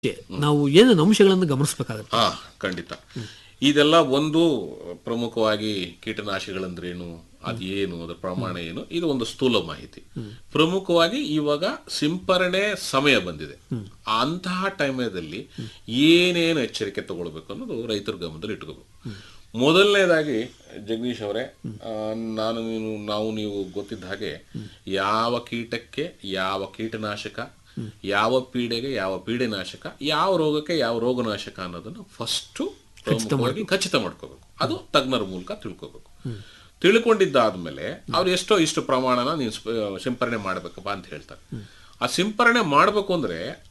ನಾವು ಏನೇನು ಅಂಶಗಳನ್ನು ಗಮನಿಸಬೇಕಾಗುತ್ತೆ ಹಾ ಖಂಡಿತ ಇದೆಲ್ಲ ಒಂದು ಪ್ರಮುಖವಾಗಿ ಕೀಟನಾಶಕಗಳಂದ್ರೇನು ಅದೇನು ಅದರ ಪ್ರಮಾಣ ಏನು ಇದು ಒಂದು ಸ್ಥೂಲ ಮಾಹಿತಿ ಪ್ರಮುಖವಾಗಿ ಇವಾಗ ಸಿಂಪರಣೆ ಸಮಯ ಬಂದಿದೆ ಅಂತಹ ಟೈಮದಲ್ಲಿ ಏನೇನು ಎಚ್ಚರಿಕೆ ತಗೊಳ್ಬೇಕು ಅನ್ನೋದು ರೈತರ ಗಮನದಲ್ಲಿ ಇಟ್ಕೋಬೇಕು ಮೊದಲನೇದಾಗಿ ಜಗದೀಶ್ ಅವರೇ ಆ, ನಾನು ನೀನು ನಾವು ನೀವು ಗೊತ್ತಿದ್ದ ಹಾಗೆ ಯಾವ ಕೀಟಕ್ಕೆ ಯಾವ ಕೀಟನಾಶಕ ಯಾವ ಪೀಡೆಗೆ ಯಾವ ಪೀಡೆನಾಶಕ ಯಾವ ರೋಗಕ್ಕೆ ಯಾವ ರೋಗನಾಶಕ ಅನ್ನೋದನ್ನು ಫಸ್ಟು ಪ್ರಮುಖವಾಗಿ ಖಚಿತ ಮಾಡ್ಕೋಬೇಕು ಅದು ತಜ್ಞರ ಮೂಲಕ ತಿಳ್ಕೋಬೇಕು ತಿಳ್ಕೊಂಡಿದ್ದಾದ್ಮೇಲೆ ಅವ್ರು ಎಷ್ಟೋ ಇಷ್ಟು ಪ್ರಮಾಣನ ನೀನು ಸ್ಪ- ಸಿಂಪರಣೆ ಮಾಡ್ಬೇಕಪ್ಪ ಅಂತ ಹೇಳ್ತಾರೆ ಆ ಸಿಂಪರಣೆ ಮಾಡಬೇಕು ಅಂದ್ರೆ